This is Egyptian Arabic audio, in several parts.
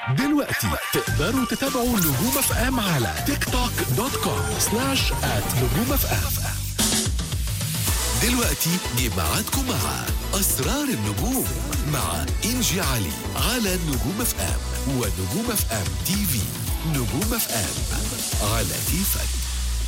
دلوقتي تقدروا تتابعوا نجوم اف ام على تيك توك دوت كوم سلاش ات نجوم اف ام دلوقتي جه ميعادكم مع اسرار النجوم مع انجي علي على نجوم اف ام ونجوم اف ام تي في نجوم اف ام على كيفك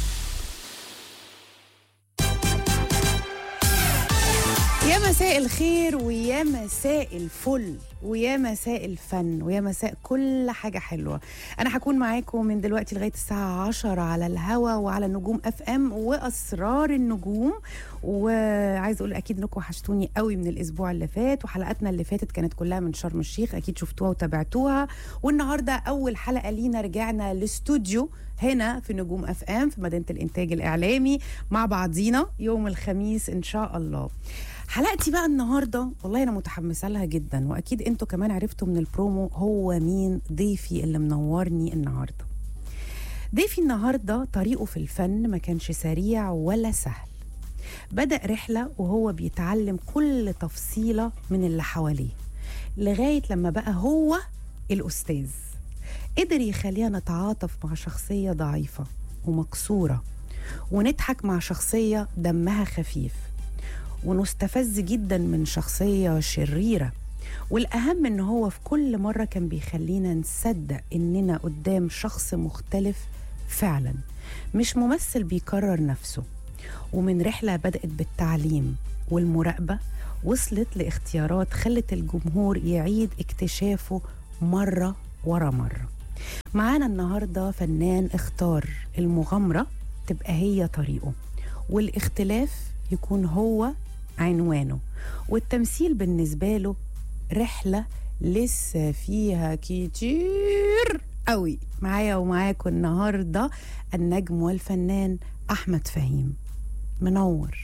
يا مساء الخير ويا مساء الفل ويا مساء الفن ويا مساء كل حاجة حلوة أنا هكون معاكم من دلوقتي لغاية الساعة 10 على الهوا وعلى نجوم اف ام وأسرار النجوم وعايز أقول أكيد إنكم وحشتوني قوي من الأسبوع اللي فات وحلقاتنا اللي فاتت كانت كلها من شرم الشيخ أكيد شفتوها وتابعتوها والنهاردة أول حلقة لينا رجعنا الاستوديو هنا في نجوم اف ام في مدينة الإنتاج الإعلامي مع بعضينا يوم الخميس إن شاء الله حلقتي بقى النهارده والله انا متحمسه لها جدا واكيد انتوا كمان عرفتوا من البرومو هو مين ضيفي اللي منورني النهارده ضيفي النهارده طريقه في الفن ما كانش سريع ولا سهل بدا رحله وهو بيتعلم كل تفصيله من اللي حواليه لغايه لما بقى هو الاستاذ قدر يخلينا نتعاطف مع شخصيه ضعيفه ومكسوره ونضحك مع شخصيه دمها خفيف ونستفز جدا من شخصية شريرة والأهم إن هو في كل مرة كان بيخلينا نصدق إننا قدام شخص مختلف فعلا مش ممثل بيكرر نفسه ومن رحلة بدأت بالتعليم والمراقبة وصلت لاختيارات خلت الجمهور يعيد اكتشافه مرة ورا مرة معانا النهاردة فنان اختار المغامرة تبقى هي طريقه والاختلاف يكون هو عنوانه والتمثيل بالنسبة له رحلة لسه فيها كتير قوي معايا ومعاكم النهاردة النجم والفنان أحمد فهيم منور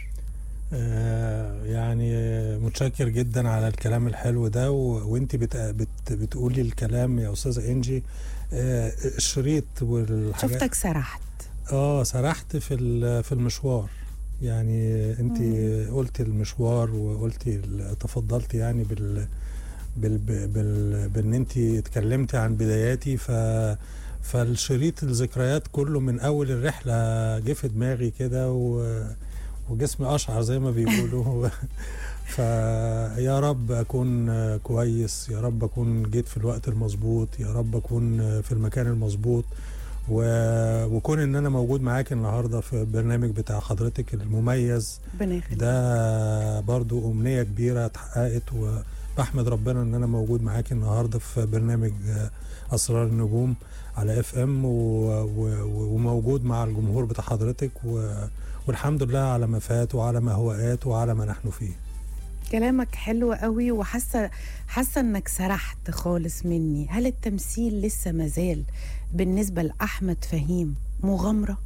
آه، يعني متشكر جدا على الكلام الحلو ده و- وانت بت... بت... بتقولي الكلام يا استاذه انجي آه، الشريط والحاجات شفتك سرحت اه سرحت في ال- في المشوار يعني انت قلتي المشوار وقلتي ال- تفضلتي يعني بال بال بال بان انت اتكلمتي عن بداياتي ف فالشريط الذكريات كله من اول الرحله جه في دماغي كده و وجسمي اشعر زي ما بيقولوا فيا رب اكون كويس يا رب اكون جيت في الوقت المظبوط يا رب اكون في المكان المظبوط و... وكون ان انا موجود معاك النهارده في البرنامج بتاع حضرتك المميز ربنا يخليك ده برضو امنيه كبيره اتحققت وبحمد ربنا ان انا موجود معاك النهارده في برنامج آه، اسرار النجوم على اف ام و... و... وموجود مع الجمهور بتاع حضرتك و... والحمد لله على ما فات وعلى ما هو آت وعلى ما نحن فيه كلامك حلو قوي وحاسه حاسه انك سرحت خالص مني هل التمثيل لسه مازال بالنسبه لاحمد فهيم مغامره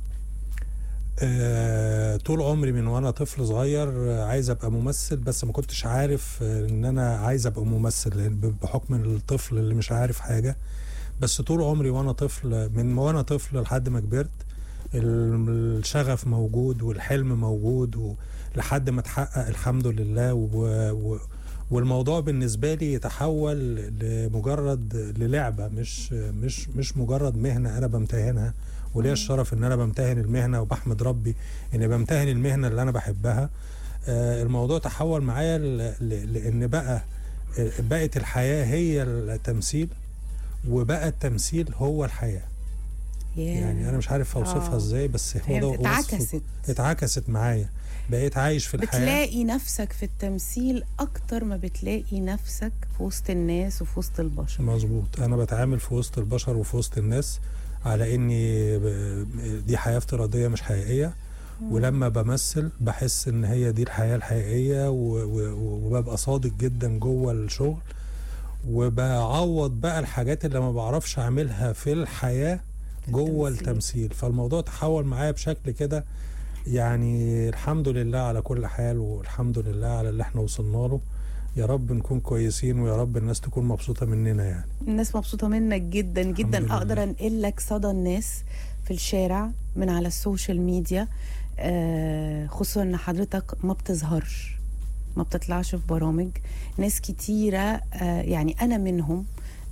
آه، طول عمري من وانا طفل صغير آه، عايز ابقى ممثل بس ما كنتش عارف آه، ان انا عايز ابقى ممثل لأن ب- بحكم الطفل اللي مش عارف حاجه بس طول عمري وانا طفل من وانا طفل لحد ما كبرت ال- الشغف موجود والحلم موجود و- لحد ما اتحقق الحمد لله و و والموضوع بالنسبه لي يتحول لمجرد للعبه مش مش مش مجرد مهنه انا بمتهنها وليا الشرف ان انا بمتهن المهنه وبحمد ربي اني بمتهن المهنه اللي انا بحبها آه، الموضوع تحول معايا ل- ل- لان بقى آه، بقت الحياه هي التمثيل وبقى التمثيل هو الحياه يعني انا مش عارف اوصفها آه. ازاي بس هو فهمت ده وصفه. اتعكست اتعكست معايا بقيت عايش في الحياه بتلاقي نفسك في التمثيل اكتر ما بتلاقي نفسك في وسط الناس وفي وسط البشر مظبوط انا بتعامل في وسط البشر وفي وسط الناس على اني ب- دي حياه افتراضيه مش حقيقيه ولما بمثل بحس ان هي دي الحياه الحقيقيه و- و- وببقى صادق جدا جوه الشغل وبعوض بقى الحاجات اللي ما بعرفش اعملها في الحياه جوه التمثيل. التمثيل فالموضوع تحول معايا بشكل كده يعني الحمد لله على كل حال والحمد لله على اللي احنا وصلنا له يا رب نكون كويسين ويا رب الناس تكون مبسوطة مننا يعني الناس مبسوطه منك جدا جدا لله. اقدر انقل لك صدى الناس في الشارع من على السوشيال ميديا آه، خصوصا ان حضرتك ما بتظهرش ما بتطلعش في برامج ناس كتيره آه، يعني انا منهم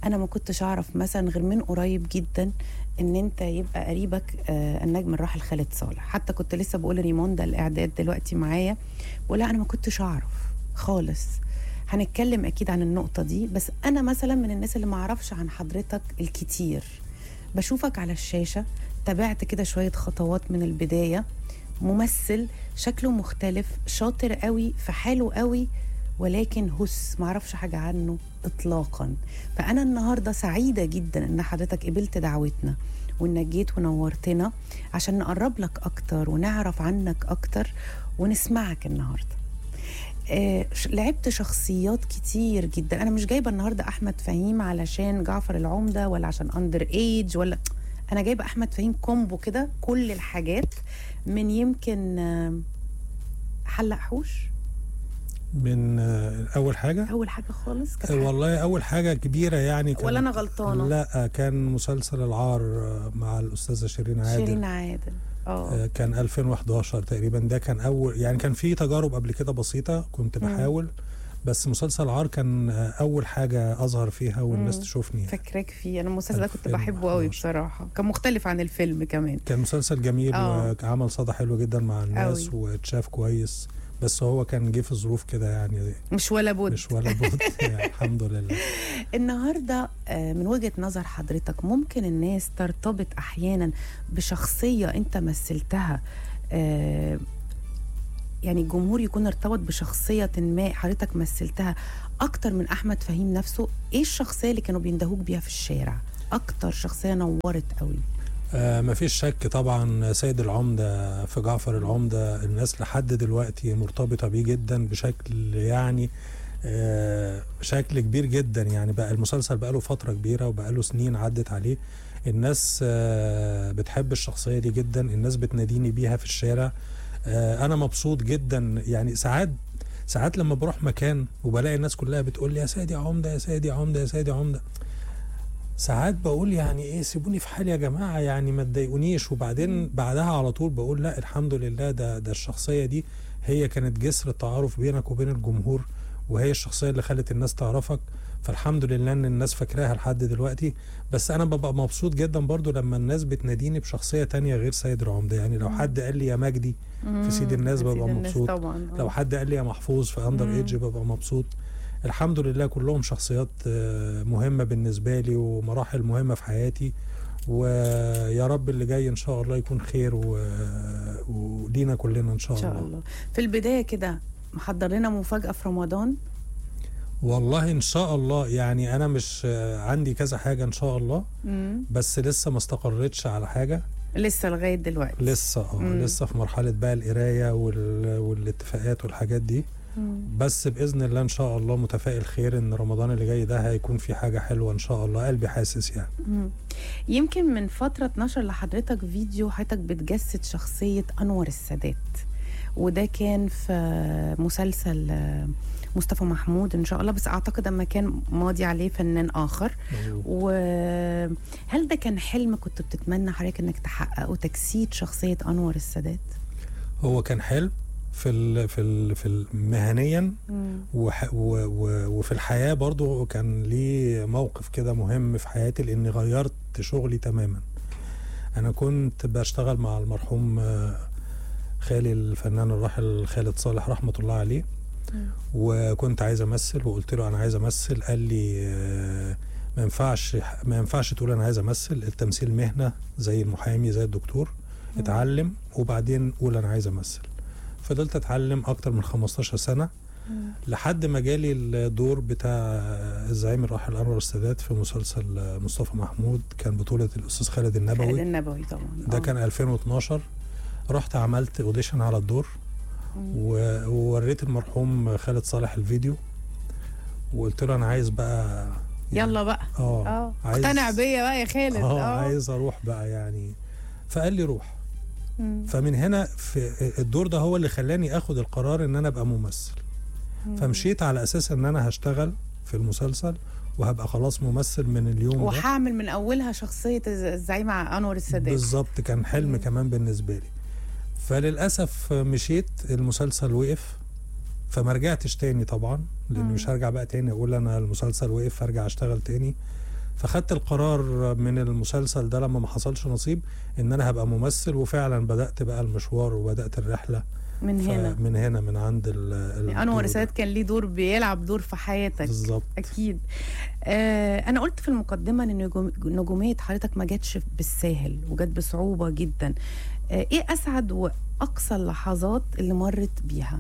انا ما كنتش اعرف مثلا غير من قريب جدا ان انت يبقى قريبك آه النجم الراحل خالد صالح حتى كنت لسه بقول ريموندا الاعداد دلوقتي معايا ولا انا ما كنتش اعرف خالص هنتكلم اكيد عن النقطه دي بس انا مثلا من الناس اللي ما اعرفش عن حضرتك الكتير بشوفك على الشاشه تابعت كده شويه خطوات من البدايه ممثل شكله مختلف شاطر قوي في حاله قوي ولكن هس معرفش حاجة عنه إطلاقا فأنا النهاردة سعيدة جدا إن حضرتك قبلت دعوتنا وإنك جيت ونورتنا عشان نقرب لك أكتر ونعرف عنك أكتر ونسمعك النهاردة آه ش- لعبت شخصيات كتير جدا انا مش جايبه النهارده احمد فهيم علشان جعفر العمده ولا عشان اندر ايج ولا انا جايبه احمد فهيم كومبو كده كل الحاجات من يمكن آه، حلق حوش من آه، اول حاجه اول حاجه خالص كانت آه، حلق- والله اول حاجه كبيره يعني كان ولا انا غلطانه لا كان مسلسل العار آه، مع الاستاذه شيرين عادل شيرين عادل اه آه، كان 2011 تقريبا ده كان اول يعني كان في تجارب قبل كده بسيطه كنت مم. بحاول بس مسلسل عار كان آه، اول حاجه اظهر فيها والناس مم. تشوفني يعني. فاكراك فيه انا المسلسل ده كنت بحبه قوي 2011. بصراحه كان مختلف عن الفيلم كمان كان مسلسل جميل آه. وعمل صدى حلو جدا مع الناس أوي. واتشاف كويس بس هو كان جه في ظروف كده يعني مش ولا بد مش ولا بد يعني الحمد لله النهارده آه، من وجهه نظر حضرتك ممكن الناس ترتبط احيانا بشخصيه انت مثلتها آه، يعني الجمهور يكون ارتبط بشخصيه ما حضرتك مثلتها اكتر من احمد فهيم نفسه ايه الشخصيه اللي كانوا بيندهوك بيها في الشارع اكتر شخصيه نورت قوي آه مفيش شك طبعا سيد العمدة في جعفر العمدة الناس لحد دلوقتي مرتبطة بيه جدا بشكل يعني آه بشكل كبير جدا يعني بقى المسلسل بقى له فترة كبيرة وبقى له سنين عدت عليه الناس آه بتحب الشخصية دي جدا الناس بتناديني بيها في الشارع آه انا مبسوط جدا يعني ساعات ساعات لما بروح مكان وبلاقي الناس كلها بتقول لي يا سيدي عمدة يا سيدي عمدة يا سيدي عمدة ساعات بقول يعني ايه سيبوني في حالي يا جماعه يعني ما تضايقونيش وبعدين بعدها على طول بقول لا الحمد لله ده ده الشخصيه دي هي كانت جسر التعارف بينك وبين الجمهور وهي الشخصيه اللي خلت الناس تعرفك فالحمد لله ان الناس فاكراها لحد دلوقتي بس انا ببقى مبسوط جدا برضو لما الناس بتناديني بشخصيه تانية غير سيد العمده يعني لو حد قال لي يا مجدي في سيد الناس في ببقى سيد الناس مبسوط. طبعا آه. لو حد قال لي يا محفوظ في اندر مم. ايدج ببقى مبسوط الحمد لله كلهم شخصيات آه، مهمه بالنسبه لي ومراحل مهمه في حياتي ويا رب اللي جاي ان شاء الله يكون خير و... ولينا كلنا ان شاء, ان شاء الله في البدايه كده محضر لنا مفاجاه في رمضان والله ان شاء الله يعني انا مش آه، عندي كذا حاجه ان شاء الله مم. بس لسه ما استقرتش على حاجه لسه لغايه دلوقتي لسه اه مم. لسه في مرحله بقى القرايه وال... والاتفاقات والحاجات دي مم. بس باذن الله ان شاء الله متفائل خير ان رمضان اللي جاي ده هيكون في حاجه حلوه ان شاء الله قلبي حاسس يعني مم. يمكن من فترة اتنشر لحضرتك فيديو حضرتك بتجسد شخصية أنور السادات وده كان في مسلسل آه، مصطفى محمود إن شاء الله بس أعتقد أما كان ماضي عليه فنان آخر وهل ده كان حلم كنت بتتمنى حضرتك إنك تحققه تجسيد شخصية أنور السادات؟ هو كان حلم في ال في ال في ال- مهنيا وح و و وفي الحياه برضو كان ليه موقف كده مهم في حياتي لاني غيرت شغلي تماما انا كنت بشتغل مع المرحوم آه، خالي الفنان الراحل خالد صالح رحمه الله عليه مم. وكنت عايز امثل وقلت له انا عايز امثل قال لي آه، ما ينفعش ما ينفعش تقول انا عايز امثل التمثيل مهنه زي المحامي زي الدكتور مم. اتعلم وبعدين قول انا عايز امثل فضلت اتعلم اكتر من 15 سنه مم. لحد ما جالي الدور بتاع الزعيم الراحل انور السادات في مسلسل مصطفى محمود كان بطوله الاستاذ خالد خالد النبوي النبوي طبعا ده آه. كان 2012 رحت عملت اوديشن على الدور مم. و- ووريت المرحوم خالد صالح الفيديو وقلت له انا عايز بقى يلا بقى اه اه عايز- اقتنع بيا بقى يا خالد اه عايز اروح بقى يعني فقال لي روح مم. فمن هنا في الدور ده هو اللي خلاني اخد القرار ان انا ابقى ممثل مم. فمشيت على اساس ان انا هشتغل في المسلسل وهبقى خلاص ممثل من اليوم ده وهعمل من اولها شخصيه الز- الزعيم انور السادات بالظبط كان حلم مم. كمان بالنسبه لي فللاسف مشيت المسلسل وقف فما رجعتش تاني طبعا لان مم. مش هرجع بقى تاني اقول انا المسلسل وقف فارجع اشتغل تاني فخدت القرار من المسلسل ده لما ما حصلش نصيب ان انا هبقى ممثل وفعلا بدات بقى المشوار وبدات الرحله من هنا من هنا من عند ال ال- انور الدور السادات ده. كان ليه دور بيلعب دور في حياتك بالظبط اكيد آه انا قلت في المقدمه ان نجوم- نجوميه حضرتك ما جاتش بالساهل وجت بصعوبه جدا آه ايه اسعد واقصى اللحظات اللي مرت بيها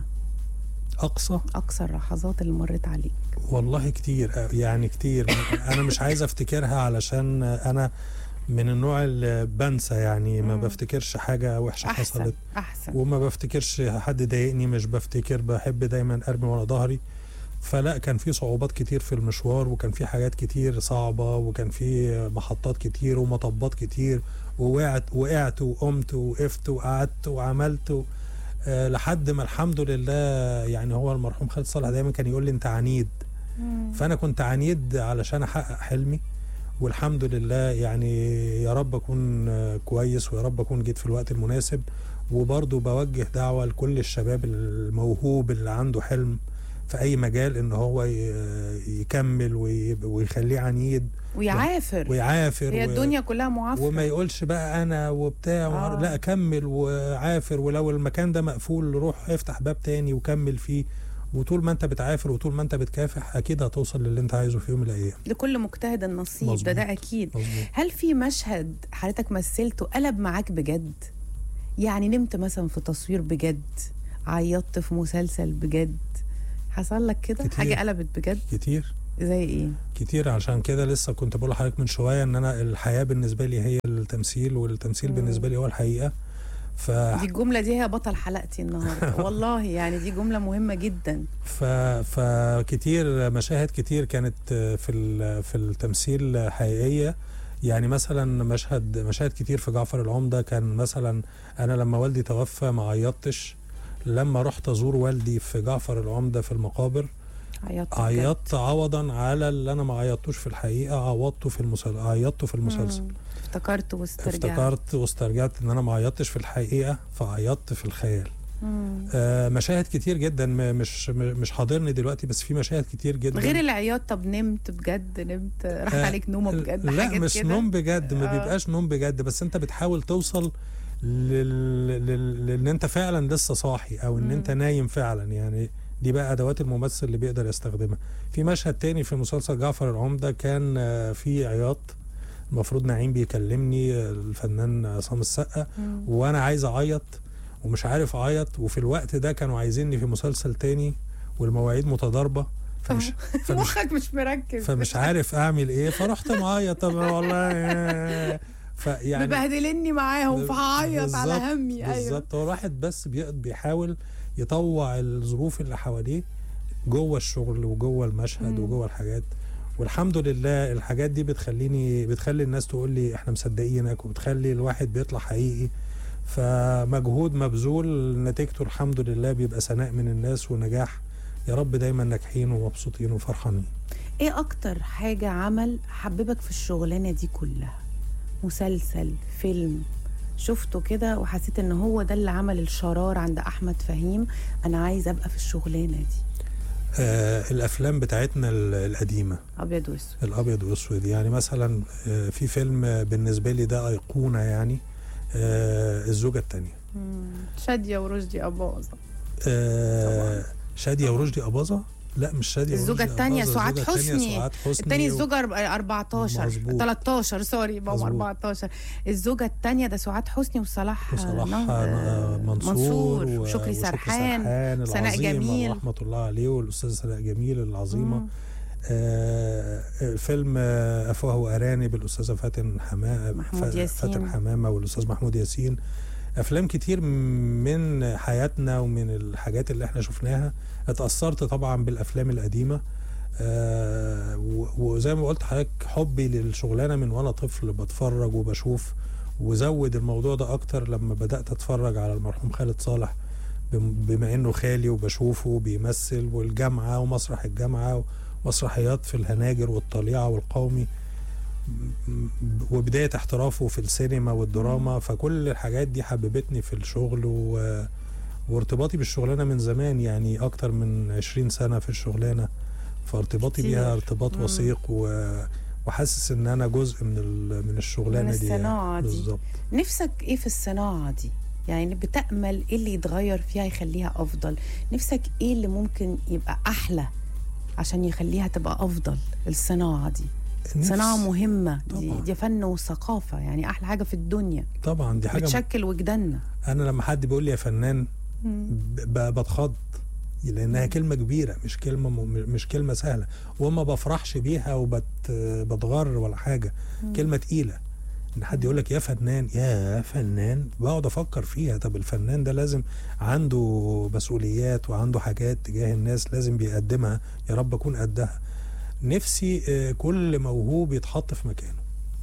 اقصى اقصى اللحظات اللي مرت عليك والله كتير يعني كتير انا مش عايز افتكرها علشان انا من النوع اللي بنسى يعني ما مم. بفتكرش حاجه وحشه احسن حصلت احسن وما بفتكرش حد ضايقني مش بفتكر بحب دايما ارمي ورا ظهري فلا كان في صعوبات كتير في المشوار وكان في حاجات كتير صعبة وكان في محطات كتير ومطبات كتير ووقعت وقعت وقمت وقفت وقعدت وعملت و... آه لحد ما الحمد لله يعني هو المرحوم خالد صالح دايما كان يقول لي انت عنيد مم. فانا كنت عنيد علشان احقق حلمي والحمد لله يعني يا رب اكون آه، كويس ويا رب اكون جيت في الوقت المناسب وبرضه بوجه دعوه لكل الشباب الموهوب اللي عنده حلم في اي مجال ان هو ي- يكمل وي- ويخليه عنيد ويعافر ويعافر هي و- الدنيا كلها معافره وما يقولش بقى انا وبتاع آه. آه. لا كمل وعافر ولو المكان ده مقفول روح افتح باب تاني وكمل فيه وطول ما انت بتعافر وطول ما انت بتكافح اكيد هتوصل للي انت عايزه في يوم من الايام لكل مجتهد النصيب ده مظبوط. ده اكيد مظبوط هل في مشهد حضرتك مثلته قلب معاك بجد يعني نمت مثلا في تصوير بجد عيطت في مسلسل بجد حصل لك كده كتير. حاجه قلبت بجد كتير زي ايه كتير عشان كده لسه كنت بقول لحضرتك من شويه ان انا الحياه بالنسبه لي هي التمثيل والتمثيل مم. بالنسبه لي هو الحقيقه ف دي الجمله دي هي بطل حلقتي النهارده والله يعني دي جمله مهمه جدا ف فكتير مشاهد كتير كانت في ال- في التمثيل حقيقيه يعني مثلا مشهد مشاهد كتير في جعفر العمده كان مثلا انا لما والدي توفى ما عيطتش لما رحت ازور والدي في جعفر العمده في المقابر عيطت بجد. عيطت عوضا على اللي انا ما عيطتوش في الحقيقه عوضته في المسلسل عيطته في المسلسل مم. افتكرت واسترجعت افتكرت واسترجعت ان انا ما عيطتش في الحقيقه فعيطت في الخيال مم. آه مشاهد كتير جدا م- مش م- مش حاضرني دلوقتي بس في مشاهد كتير جدا غير العياط طب نمت بجد نمت راح آه، عليك نومه بجد لا حاجات مش كده؟ نوم بجد ما آه. بيبقاش نوم بجد بس انت بتحاول توصل لل... لل... لان انت فعلا لسه صاحي او ان مم. انت نايم فعلا يعني دي بقى ادوات الممثل اللي بيقدر يستخدمها في مشهد تاني في مسلسل جعفر العمده كان آه، في عياط المفروض نعيم بيكلمني آه، الفنان عصام السقا مم. وانا عايز اعيط ومش عارف اعيط وفي الوقت ده كانوا عايزيني في مسلسل تاني والمواعيد متضاربه فمش فمش مخك مش مركز فمش عارف اعمل ايه فرحت معيط طب والله فيعني مبهدلني معاهم فهعيط على بالظبط- همي ايوه بالظبط هو الواحد بس بي- بيحاول يطوع الظروف اللي حواليه جوه الشغل وجوه المشهد مم. وجوه الحاجات والحمد لله الحاجات دي بتخليني بتخلي الناس تقول لي احنا مصدقينك وبتخلي الواحد بيطلع حقيقي فمجهود مبذول نتيجته الحمد لله بيبقى ثناء من الناس ونجاح يا رب دايما ناجحين ومبسوطين وفرحانين ايه اكتر حاجه عمل حببك في الشغلانه دي كلها مسلسل فيلم شفته كده وحسيت ان هو ده اللي عمل الشرار عند احمد فهيم انا عايز ابقى في الشغلانه دي آه الافلام بتاعتنا ال- القديمه ابيض واسود الابيض واسود يعني مثلا آه، في فيلم آه، بالنسبه لي ده ايقونه يعني آه، الزوجه الثانيه مم. شاديه ورشدي اباظه آه، شاديه ورشدي اباظه لا مش شاديه الزوجة ورشدي التانية أباظة، سعاد الزوجة التانية حسني. سعاد حسني التاني و- الزوجة أرب- 14 مظبوط. 13 سوري بابا مظبوط. 14 الزوجة التانية ده سعاد حسني وصلاح وصلاح نه- آه، منصور, منصور و- وشكري سرحان سناء العظيمة جميل. رحمة الله عليه والأستاذ سناء جميل العظيمة مم. آه آه، فيلم آه، أفواه وأرانب الأستاذة فاتن حمامة محمود ياسين. فاتن حمامة والأستاذ محمود ياسين أفلام كتير من حياتنا ومن الحاجات اللي احنا شفناها اتأثرت طبعا بالأفلام القديمة آه و- وزي ما قلت حضرتك حبي للشغلانة من وأنا طفل بتفرج وبشوف وزود الموضوع ده أكتر لما بدأت أتفرج على المرحوم خالد صالح بم- بما انه خالي وبشوفه بيمثل والجامعه ومسرح الجامعه ومسرحيات في الهناجر والطليعه والقومي م- وبدايه احترافه في السينما والدراما فكل الحاجات دي حببتني في الشغل و... وارتباطي بالشغلانه من زمان يعني اكتر من 20 سنه في الشغلانه فارتباطي كتير. بيها ارتباط مم. وثيق و... وحاسس ان انا جزء من ال- من الشغلانه من دي الصناعة دي. بالظبط نفسك ايه في الصناعة دي يعني بتأمل ايه اللي يتغير فيها يخليها افضل نفسك ايه اللي ممكن يبقى احلى عشان يخليها تبقى افضل الصناعة دي نفس- صناعة مهمة دي, طبعاً. دي فن وثقافة يعني احلى حاجة في الدنيا طبعا دي حاجه بتشكل وجداننا انا لما حد بيقول لي يا فنان ب- ب- بتخض لانها كلمه كبيره مش كلمه م- مش كلمه سهله وما بفرحش بيها وبتغر ولا حاجه كلمه تقيله ان حد يقول لك يا فنان يا فنان بقعد افكر فيها طب الفنان ده لازم عنده مسؤوليات وعنده حاجات تجاه الناس لازم بيقدمها يا رب اكون قدها نفسي آه، كل موهوب يتحط في مكانه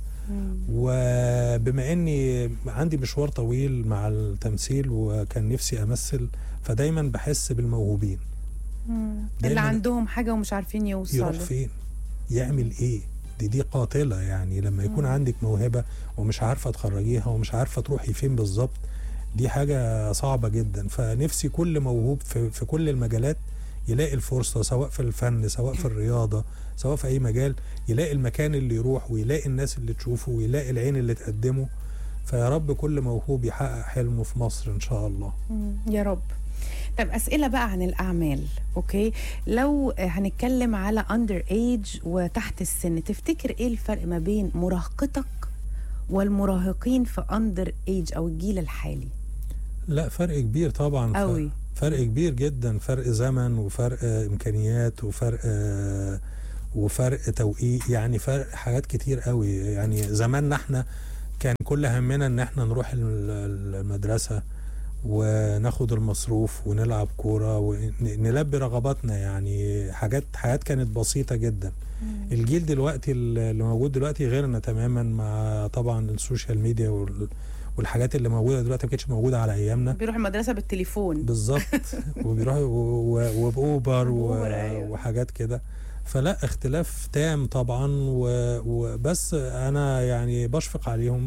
وبما اني عندي مشوار طويل مع التمثيل وكان نفسي امثل فدايما بحس بالموهوبين اللي دايماً عندهم حاجة ومش عارفين يروح يوصلوا فين يعمل ايه دي دي قاتله يعني لما يكون عندك موهبه ومش عارفه تخرجيها ومش عارفه تروحي فين بالظبط دي حاجه صعبه جدا فنفسي كل موهوب في, في كل المجالات يلاقي الفرصه سواء في الفن سواء في الرياضه سواء في اي مجال يلاقي المكان اللي يروح ويلاقي الناس اللي تشوفه ويلاقي العين اللي تقدمه فيا رب كل موهوب يحقق حلمه في مصر ان شاء الله مم، يا رب طب أسئلة بقى عن الأعمال أوكي لو آه، هنتكلم على أندر ايج وتحت السن تفتكر إيه الفرق ما بين مراهقتك والمراهقين في أندر ايج أو الجيل الحالي لا فرق كبير طبعا ف- أوي. فرق كبير جدا فرق زمن وفرق آه، امكانيات وفرق آه، وفرق توقيت يعني فرق حاجات كتير قوي يعني زماننا احنا كان كل همنا ان احنا نروح ال- المدرسه وناخد المصروف ونلعب كوره ونلبي رغباتنا يعني حاجات حاجات كانت بسيطه جدا الجيل دلوقتي اللي موجود دلوقتي غيرنا تماما مع طبعا السوشيال ميديا وال- والحاجات اللي موجوده دلوقتي ما كانتش موجوده على ايامنا بيروح المدرسة بالتليفون بالظبط وبيروحوا و- و- وباوبر و- بأوبر، أيوة. وحاجات كده فلا اختلاف تام طبعا و- وبس انا يعني بشفق عليهم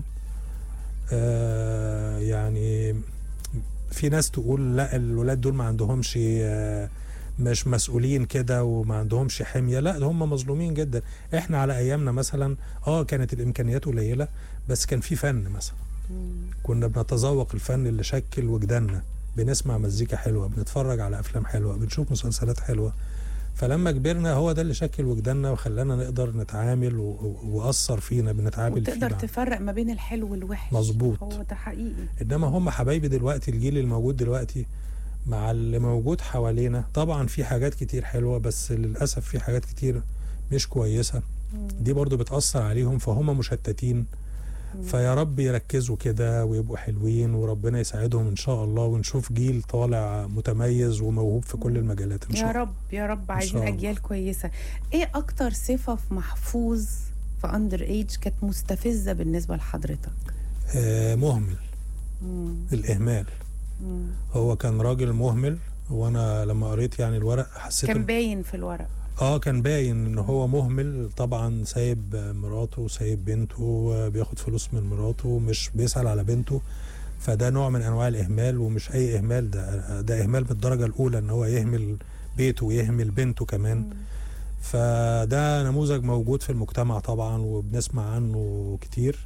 آه يعني في ناس تقول لا الولاد دول ما عندهمش آه مش مسؤولين كده وما عندهمش حميه لا ده هم مظلومين جدا احنا على ايامنا مثلا اه كانت الامكانيات قليله بس كان في فن مثلا كنا بنتذوق الفن اللي شكل وجداننا بنسمع مزيكا حلوه بنتفرج على افلام حلوه بنشوف مسلسلات حلوه فلما كبرنا هو ده اللي شكل وجداننا وخلانا نقدر نتعامل و- و- واثر فينا بنتعامل فيه وتقدر مع- تفرق ما بين الحلو والوحش مظبوط. هو ده حقيقي انما هم حبايبي دلوقتي الجيل الموجود دلوقتي مع اللي موجود حوالينا طبعا في حاجات كتير حلوه بس للاسف في حاجات كتير مش كويسه دي برضو بتاثر عليهم فهم مشتتين فيا رب يركزوا كده ويبقوا حلوين وربنا يساعدهم ان شاء الله ونشوف جيل طالع متميز وموهوب في كل المجالات ان شاء يا الله رب يا رب عايزين شاء الله. اجيال كويسه ايه اكتر صفه في محفوظ في اندر ايج كانت مستفزه بالنسبه لحضرتك آه مهمل مم. الاهمال مم. هو كان راجل مهمل وانا لما قريت يعني الورق حسيت كان إن- باين في الورق اه كان باين ان هو مهمل طبعا سايب مراته سايب بنته بياخد فلوس من مراته مش بيسأل على بنته فده نوع من انواع الاهمال ومش اي اهمال ده ده اهمال بالدرجه الاولى ان هو يهمل بيته ويهمل بنته كمان فده نموذج موجود في المجتمع طبعا وبنسمع عنه كتير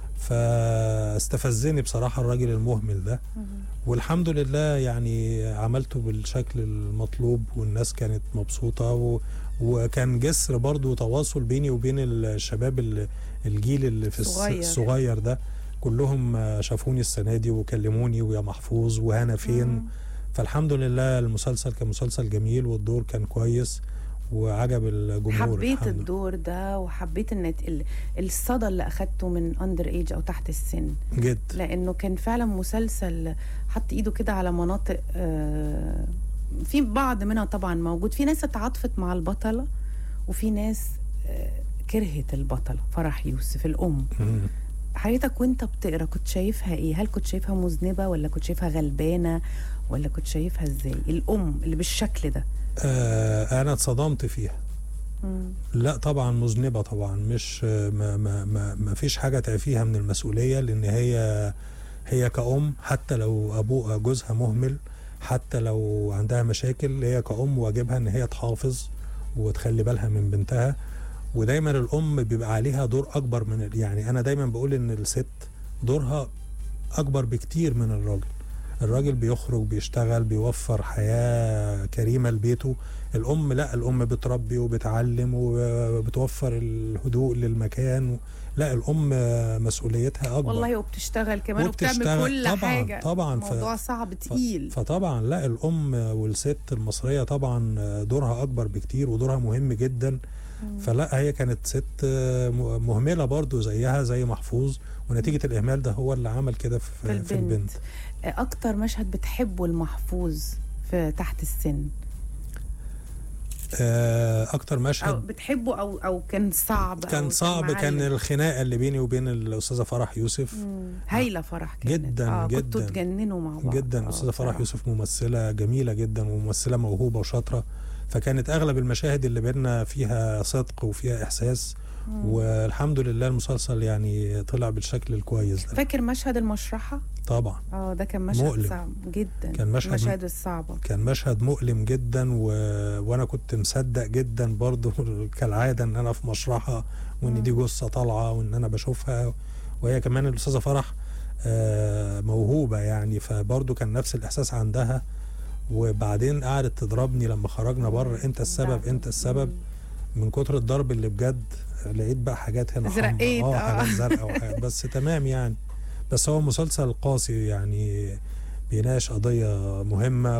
فاستفزني بصراحه الراجل المهمل ده والحمد لله يعني عملته بالشكل المطلوب والناس كانت مبسوطة و... وكان جسر برضو تواصل بيني وبين الشباب ال- الجيل اللي في الص- صغير. الصغير ده كلهم آه، شافوني السنة دي وكلموني ويا محفوظ وهنا فين مم. فالحمد لله المسلسل كان مسلسل جميل والدور كان كويس وعجب الجمهور حبيت الحمد لله. الدور ده وحبيت ان ال- الصدى اللي اخدته من اندر ايج او تحت السن جد لانه كان فعلا مسلسل حط ايده كده على مناطق آه، في بعض منها طبعا موجود في ناس اتعاطفت مع البطله وفي ناس آه، كرهت البطله فرح يوسف الام مم. حضرتك وانت بتقرا كنت شايفها ايه هل كنت شايفها مذنبه ولا كنت شايفها غلبانه ولا كنت شايفها ازاي الام اللي بالشكل ده آه انا اتصدمت فيها مم. لا طبعا مذنبه طبعا مش ما ما ما, ما فيش حاجه تعفيها من المسؤوليه لان هي هي كأم حتى لو ابوها جوزها مهمل حتى لو عندها مشاكل هي كأم واجبها ان هي تحافظ وتخلي بالها من بنتها ودايما الام بيبقى عليها دور اكبر من ال- يعني انا دايما بقول ان الست دورها اكبر بكتير من الراجل الراجل بيخرج بيشتغل بيوفر حياة كريمة لبيته الأم لا الأم بتربي وبتعلم وبتوفر الهدوء للمكان و... لا الأم مسؤوليتها أكبر والله وبتشتغل كمان وبتشتغل. وبتعمل كل طبعاً، حاجه طبعاً. ف- موضوع صعب تقيل فطبعا لا الام والست المصريه طبعا دورها اكبر بكتير ودورها مهم جدا فلا هي كانت ست مهمله برضو زيها زي محفوظ ونتيجه الاهمال ده هو اللي عمل كده في في, في البنت البنت اكتر مشهد بتحبه المحفوظ في تحت السن آه، اكتر او مشهد بتحبه او او كان صعب أو كان صعب كان معلم؟ الخناقه اللي بيني وبين الاستاذه فرح يوسف مم. هايله فرح كانت جداً، اه كنتوا جداً. تجننوا مع بعض جدا آه، الاستاذه فرح بصراحة. يوسف ممثله جميله جدا وممثله موهوبه وشاطره فكانت اغلب المشاهد اللي بينا فيها صدق وفيها احساس والحمد لله المسلسل يعني طلع بالشكل الكويس ده فاكر مشهد المشرحه طبعا اه ده كان مشهد مؤلم. صعب جدا كان مشهد- المشاهد الصعبه كان مشهد مؤلم جدا و... وانا كنت مصدق جدا برضو كالعاده ان انا في مشرحه وان دي جثه طالعه وان انا بشوفها وهي كمان الاستاذه فرح آه، موهوبه يعني فبرضو كان نفس الاحساس عندها وبعدين قعدت تضربني لما خرجنا بره انت السبب لا. انت السبب من كتر الضرب اللي بجد لقيت بقى حاجات هنا حمرا. زرقيت، اه آه. حاجات زرقاء وحاجات بس تمام يعني بس هو مسلسل قاسي يعني بيناقش قضية مهمة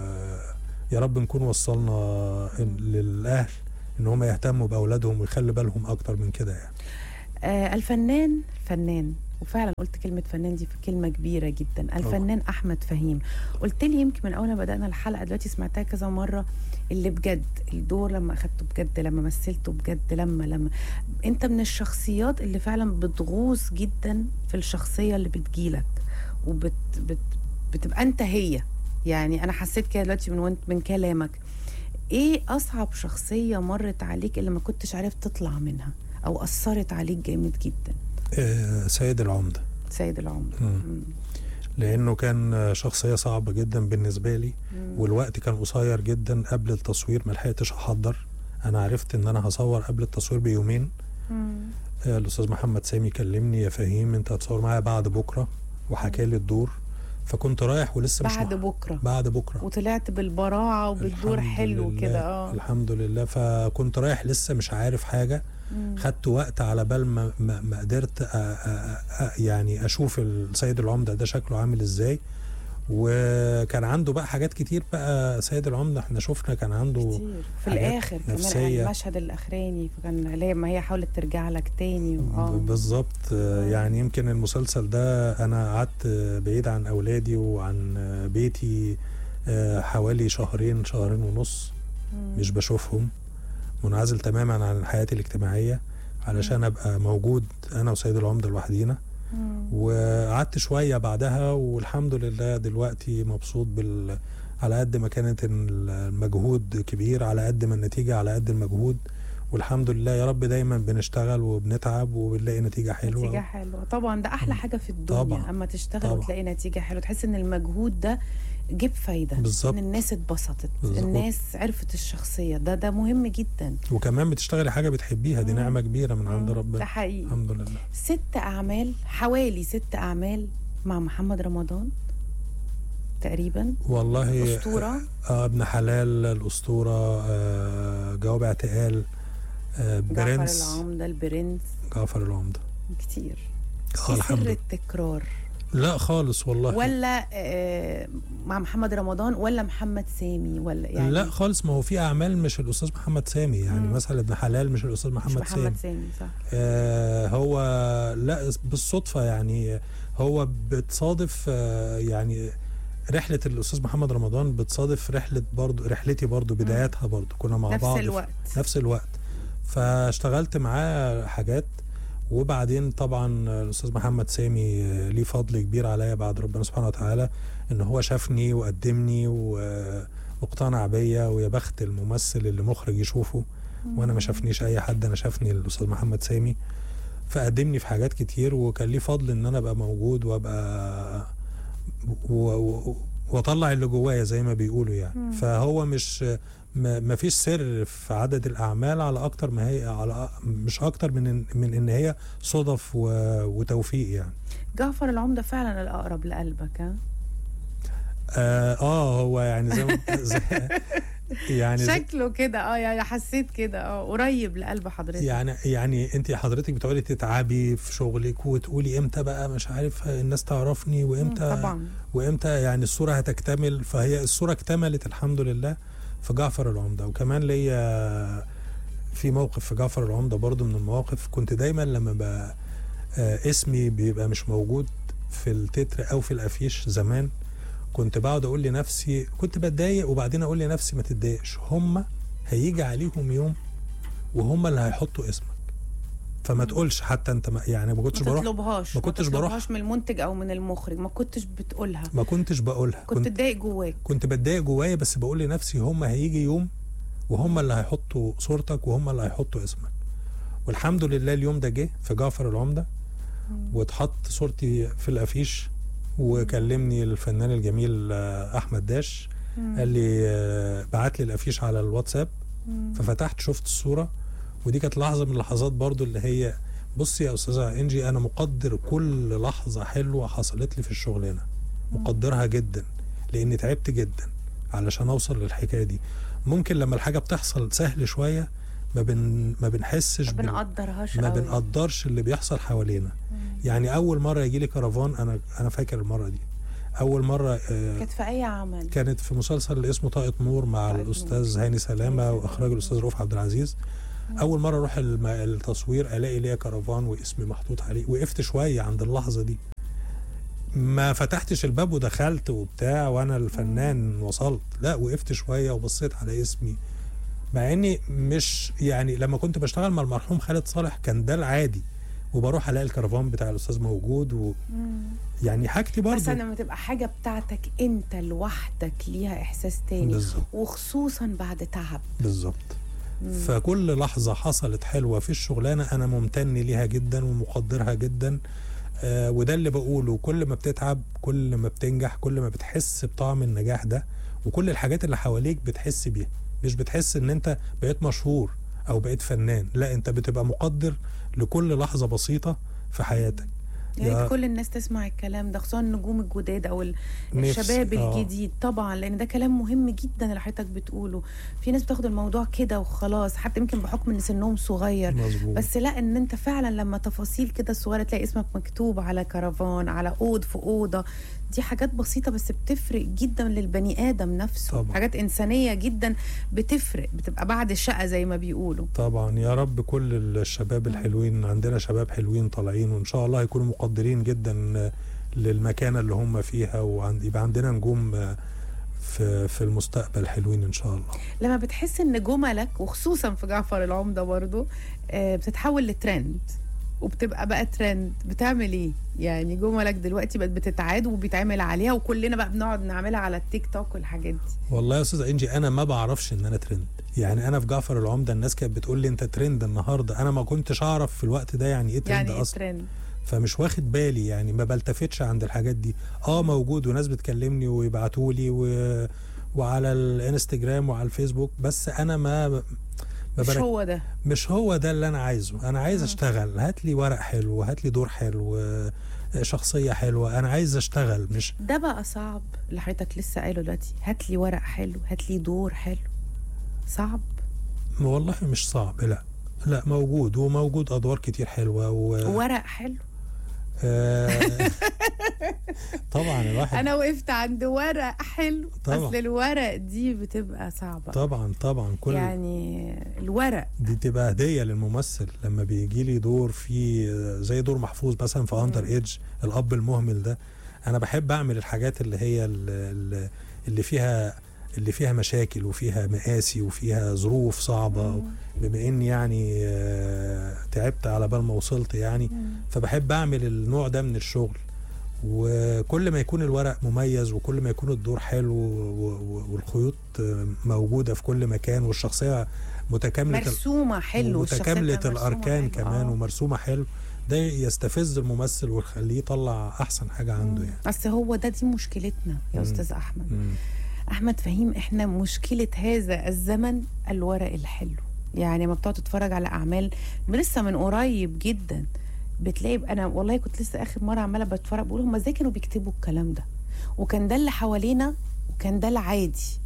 ويا رب نكون وصلنا إن- للأهل إن هم يهتموا بأولادهم ويخلي بالهم أكتر من كده يعني آه الفنان فنان وفعلا قلت كلمة فنان دي في كلمة كبيرة جدا الفنان أحمد فهيم قلت لي يمكن من أول ما بدأنا الحلقة دلوقتي سمعتها كذا مرة اللي بجد الدور لما أخدته بجد لما مثلته بجد لما لما أنت من الشخصيات اللي فعلا بتغوص جدا في الشخصية اللي بتجيلك وبت بت بتبقى أنت هي يعني أنا حسيت كده دلوقتي من وانت من كلامك ايه اصعب شخصيه مرت عليك اللي ما كنتش عارف تطلع منها او اثرت عليك جامد جدا آه، سيد العمدة سيد العمر مم. مم. لأنه كان شخصية صعبة جدا بالنسبة لي والوقت كان قصير جدا قبل التصوير ما لحقتش أحضر أنا عرفت إن أنا هصور قبل التصوير بيومين مم. آه، الأستاذ محمد سامي كلمني يا فهيم أنت هتصور معايا بعد بكرة وحكى لي الدور فكنت رايح ولسه مش بعد مح- بكره بعد بكرة وطلعت بالبراعه وبالدور الحمد حلو لله، كده اه الحمد لله فكنت رايح لسه مش عارف حاجة مم. خدت وقت على بال ما, ما, ما قدرت أ أ أ يعني اشوف السيد العمده ده شكله عامل ازاي وكان عنده بقى حاجات كتير بقى سيد العمده احنا شفنا كان عنده كتير في حاجات الاخر كمان نفسية. المشهد الاخراني فكان اللي هي ما هي حاولت ترجع لك تاني و- اه ب- بالظبط آه، يعني يمكن المسلسل ده انا قعدت آه، بعيد عن اولادي وعن آه، بيتي آه، حوالي شهرين شهرين ونص مم. مش بشوفهم منعزل تماما عن حياتي الاجتماعيه علشان ابقى موجود انا وسيد العمده لوحدينا مم. وقعدت شويه بعدها والحمد لله دلوقتي مبسوط بال على قد ما كانت المجهود كبير على قد ما النتيجه على قد المجهود والحمد لله يا رب دايما بنشتغل وبنتعب وبنلاقي نتيجه حلوه نتيجة حلوة طبعا ده أحلى حاجة في الدنيا طبعاً. أما تشتغل طبعاً. وتلاقي نتيجة حلوة تحس إن المجهود ده جيب فايدة بالظبط. إن الناس اتبسطت بالظبط. الناس عرفت الشخصية ده ده مهم جدا وكمان بتشتغلي حاجه بتحبيها دي مم. نعمه كبيره من عند مم. ده ربنا حقيقي الحمد لله ست أعمال حوالي ست أعمال مع محمد رمضان تقريبا والله أسطورة آه ابن حلال الاسطوره آه جواب اعتقال آه جعفر برنس العمدة البرنس جعفر العمده كتير اه إيه الحمد سر لله التكرار لا خالص والله ولا آه مع محمد رمضان ولا محمد سامي ولا يعني لا خالص ما هو في اعمال مش الاستاذ محمد سامي يعني مم. مثلا ابن حلال مش الاستاذ مش محمد, محمد سامي سامي صح آه هو لا بالصدفه يعني هو بتصادف آه يعني رحله الاستاذ محمد رمضان بتصادف رحله برضو رحلتي برضو بداياتها برضو كنا مع نفس بعض في الوقت نفس الوقت فاشتغلت معاه حاجات وبعدين طبعا الاستاذ محمد سامي ليه فضل كبير عليا بعد ربنا سبحانه وتعالى ان هو شافني وقدمني و- واقتنع بيا ويا بخت الممثل اللي مخرج يشوفه وانا ما شافنيش اي حد انا شافني الاستاذ محمد سامي فقدمني في حاجات كتير وكان ليه فضل ان انا ابقى موجود وابقى و و واطلع اللي جوايا زي ما بيقولوا يعني مم. فهو مش ما ما فيش سر في عدد الاعمال على اكتر ما هي على مش اكتر من إن- من ان هي صدف و- وتوفيق يعني جعفر العمده فعلا الاقرب لقلبك ها اه, آه هو يعني زي, ما- زي يعني زي شكله كده اه يعني حسيت كده اه قريب لقلب حضرتك يعني يعني انت حضرتك بتقعدي تتعبي في شغلك وتقولي امتى بقى مش عارف الناس تعرفني مم، وامتى طبعا وامتى يعني الصوره هتكتمل فهي الصوره اكتملت الحمد لله في جعفر العمده وكمان ليا في موقف في جعفر العمده برضو من المواقف كنت دايما لما بقى آه، اسمي بيبقى مش موجود في التتر او في الافيش زمان كنت بقعد اقول لنفسي كنت بتضايق وبعدين اقول لنفسي ما تتضايقش هم هيجي عليهم يوم وهم اللي هيحطوا اسمك فما تقولش حتى انت ما يعني ما كنتش ما بروح تطلبهاش ما كنتش بروح. تطلبهاش من المنتج او من المخرج ما كنتش بتقولها ما كنتش بقولها كنت تضايق جواك كنت بتضايق جوايا بس بقول لنفسي هم هيجي يوم وهم اللي هيحطوا صورتك وهم اللي هيحطوا اسمك والحمد لله اليوم ده جه في جعفر العمده واتحط صورتي في الافيش وكلمني الفنان الجميل آه، احمد داش قال لي آه، بعت لي الافيش على الواتساب ففتحت شفت الصوره ودي كانت لحظه من اللحظات برضو اللي هي بصي يا استاذه انجي انا مقدر كل لحظه حلوه حصلت لي في الشغلانه مقدرها جدا لاني تعبت جدا علشان اوصل للحكايه دي ممكن لما الحاجه بتحصل سهل شويه ما بن ما بنحسش ما بال- بنقدرهاش ما قوي. بنقدرش اللي بيحصل حوالينا يعني اول مره يجي لي كرفان انا انا فاكر المره دي اول مره آه، كانت في اي عمل كانت في مسلسل اللي اسمه طاقة نور مع طاقة الأستاذ هاني سلامة وإخراج الأستاذ رؤوف عبد العزيز أول مرة أروح الم- التصوير ألاقي ليا كرفان واسمي محطوط عليه وقفت شوية عند اللحظة دي ما فتحتش الباب ودخلت وبتاع وأنا الفنان وصلت لا وقفت شوية وبصيت على اسمي مع اني مش يعني لما كنت بشتغل مع المرحوم خالد صالح كان ده العادي وبروح الاقي الكرفان بتاع الاستاذ موجود ويعني حاجتي برضه بس لما تبقى حاجه بتاعتك انت لوحدك ليها احساس تاني بالظبط وخصوصا بعد تعب بالظبط فكل لحظة حصلت حلوة في الشغلانة أنا ممتن ليها جدا ومقدرها جدا آه وده اللي بقوله كل ما بتتعب كل ما بتنجح كل ما بتحس بطعم النجاح ده وكل الحاجات اللي حواليك بتحس بيها مش بتحس ان انت بقيت مشهور او بقيت فنان لا انت بتبقى مقدر لكل لحظة بسيطة في حياتك يا يا- ريت كل الناس تسمع الكلام ده خصوصا النجوم الجداد او ال- نفسي- الشباب آه. الجديد طبعا لان ده كلام مهم جدا اللي حضرتك بتقوله في ناس بتاخد الموضوع كده وخلاص حتى يمكن بحكم ان سنهم صغير مظبوط بس لا ان انت فعلا لما تفاصيل كده صغيره تلاقي اسمك مكتوب على كرفان على اوض في اوضه دي حاجات بسيطه بس بتفرق جدا للبني ادم نفسه طبعا. حاجات انسانيه جدا بتفرق بتبقى بعد الشقه زي ما بيقولوا طبعا يا رب كل الشباب الحلوين عندنا شباب حلوين طالعين وان شاء الله يكونوا مقدرين جدا للمكانه اللي هم فيها ويبقى عندنا نجوم في في المستقبل حلوين ان شاء الله لما بتحس ان جملك وخصوصا في جعفر العمده برضو آه، بتتحول لترند وبتبقى بقى ترند بتعمل ايه يعني جملك دلوقتي بقت بتتعاد وبيتعمل عليها وكلنا بقى بنقعد نعملها على التيك توك والحاجات دي والله يا استاذ انجي انا ما بعرفش ان انا ترند يعني انا في جعفر العمده الناس كانت بتقول لي انت ترند النهارده انا ما كنتش اعرف في الوقت ده يعني ايه ترند يعني ايه اصلا ترند فمش واخد بالي يعني ما بلتفتش عند الحاجات دي اه موجود وناس بتكلمني ويبعتوا لي و... وعلى الانستجرام وعلى الفيسبوك بس انا ما ما مش برك... هو ده مش هو ده اللي انا عايزه انا عايز مم. اشتغل هات لي ورق حلو هات لي دور حلو آه، شخصيه حلوه انا عايز اشتغل مش ده بقى صعب اللي حضرتك لسه قايله دلوقتي هات لي ورق حلو هات لي دور حلو صعب والله مش صعب لا لا موجود وموجود ادوار كتير حلوه و... ورق حلو آه... طبعا الواحد انا وقفت عند ورق حلو طبعا. اصل الورق دي بتبقى صعبه طبعا طبعا كل يعني الورق دي تبقى هديه للممثل لما بيجي لي دور فيه زي دور محفوظ مثلا في اندر ايدج الاب المهمل ده انا بحب اعمل الحاجات اللي هي ال- ال- اللي فيها اللي فيها مشاكل وفيها مآسي وفيها ظروف صعبه بما اني يعني آه، تعبت على بال ما وصلت يعني فبحب اعمل النوع ده من الشغل وكل ما يكون الورق مميز وكل ما يكون الدور حلو و- و- والخيوط آه، موجوده في كل مكان والشخصيه متكامله ال- مرسومه حلو الشخصية ومتكامله بتبقى مرسومة الاركان حلو. كمان آه. ومرسومه حلو ده يستفز الممثل ويخليه يطلع احسن حاجه عنده يعني بس هو ده دي مشكلتنا يا مم. استاذ احمد مم. احمد فهيم احنا مشكله هذا الزمن الورق الحلو يعني لما بتقعد تتفرج على اعمال لسه من قريب جدا بتلاقي انا والله كنت لسه اخر مره عماله بتفرج بقول هم ازاي كانوا بيكتبوا الكلام ده وكان ده اللي حوالينا وكان ده العادي